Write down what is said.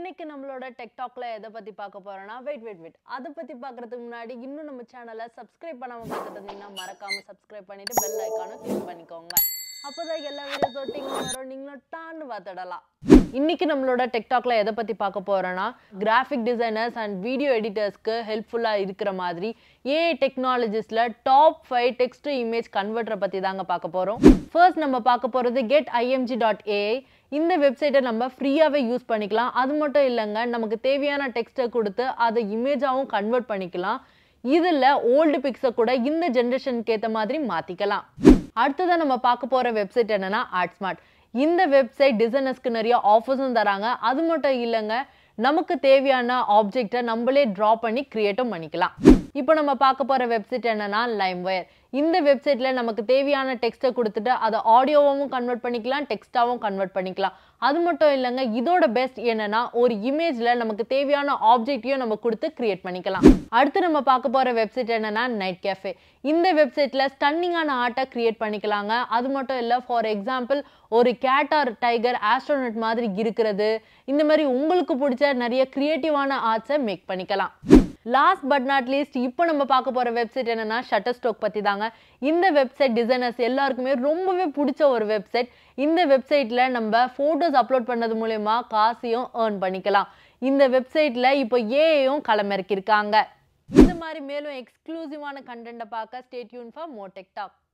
இன்னைக்கு நம்மளோட டெக்டாக்ல எதை பத்தி பார்க்க போறோம்னா வெயிட் வெயிட் வெயிட் அதை பத்தி பார்க்கறதுக்கு முன்னாடி இன்னும் நம்ம சேனலை சப்ஸ்கிரைப் பண்ணாம பார்த்துட்டு இருந்தீங்கன்னா மறக்காம சப்ஸ்கிரைப் பண்ணிட்டு பெல் ஐக்கானை கிளிக் பண்ணிக்கோங்க அப்போதான் எல்லா வீடியோஸோட டிங் வரும் நீங்களும் டான்னு பார்த்துடலாம் இன்னைக்கு நம்மளோட டெக்டாக்ல எதை பத்தி பார்க்க போறோம்னா கிராஃபிக் டிசைனர்ஸ் அண்ட் வீடியோ எடிட்டர்ஸ்க்கு ஹெல்ப்ஃபுல்லா இருக்கிற மாதிரி ஏஐ டெக்னாலஜிஸ்ல top five text to image கன்வெர்ட்டரை பத்தி தாங்க பார்க்க போறோம் ஃபர்ஸ்ட் நம்ம பார்க்க போறது கெட் ஐஎம்ஜி டாட் ஏஐ இந்த வெப்சைட்டை நம்ம ஃப்ரீயாகவே யூஸ் பண்ணிக்கலாம் அது மட்டும் இல்லைங்க நமக்கு தேவையான டெக்ஸ்ட்டை கொடுத்து அதை இமேஜாகவும் கன்வெர்ட் பண்ணிக்கலாம் இதில் ஓல்டு பிக்ஸை கூட இந்த ஜென்ரேஷனுக்கு ஏற்ற மாதிரி மாற்றிக்கலாம் அடுத்ததான் நம்ம பார்க்க போகிற வெப்சைட் என்னன்னா ஆர்ட்ஸ்மார்ட் இந்த வெப்சைட் டிசைனர்ஸ்க்கு நிறைய ஆஃபர்ஸும் தராங்க அது மட்டும் இல்லைங்க நமக்கு தேவையான ஆப்ஜெக்டை நம்மளே ட்ரா பண்ணி கிரியேட்டும் பண்ணிக்கலாம் இப்போ நம்ம பார்க்க போகிற வெப்சைட் என்னன்னா லைம்வயர் இந்த வெப்சைட்டில் நமக்கு தேவையான டெக்ஸ்ட்டை கொடுத்துட்டு அதை ஆடியோவாகவும் கன்வெர்ட் பண்ணிக்கலாம் டெக்ஸ்ட்டாகவும் கன்வெர்ட் பண்ணிக்கலாம் அது மட்டும் இல்லைங்க இதோட பெஸ்ட் என்னன்னா ஒரு இமேஜில் நமக்கு தேவையான ஆப்ஜெக்டையும் நம்ம கொடுத்து கிரியேட் பண்ணிக்கலாம் அடுத்து நம்ம பார்க்க போகிற வெப்சைட் என்னன்னா நைட் கேஃபே இந்த வெப்சைட்டில் ஸ்டன்னிங்கான ஆர்ட்டை கிரியேட் பண்ணிக்கலாங்க அது மட்டும் இல்லை ஃபார் எக்ஸாம்பிள் ஒரு கேட் ஆர் டைகர் ஆஸ்ட்ரோனட் மாதிரி இருக்கிறது இந்த மாதிரி உங்களுக்கு பிடிச்ச நிறைய கிரியேட்டிவான ஆர்ட்ஸை மேக் பண்ணிக்கலாம் லாஸ்ட் பட் நாட் லீஸ்ட் இப்போ நம்ம பார்க்க போகிற வெப்சைட் என்னன்னா ஷட்டர் ஸ்டோக் பற்றி தாங்க இந்த வெப்சைட் டிசைனர்ஸ் எல்லாருக்குமே ரொம்பவே பிடிச்ச ஒரு வெப்சைட் இந்த வெப்சைட்டில் நம்ம ஃபோட்டோஸ் அப்லோட் பண்ணது மூலயமா காசையும் ஏர்ன் பண்ணிக்கலாம் இந்த வெப்சைட்டில் இப்போ ஏஐயும் களமிறக்கியிருக்காங்க இந்த மாதிரி மேலும் எக்ஸ்க்ளூசிவான கண்டென்ட்டை பார்க்க ஸ்டேட்யூன் ஃபார் மோடெக் டாக்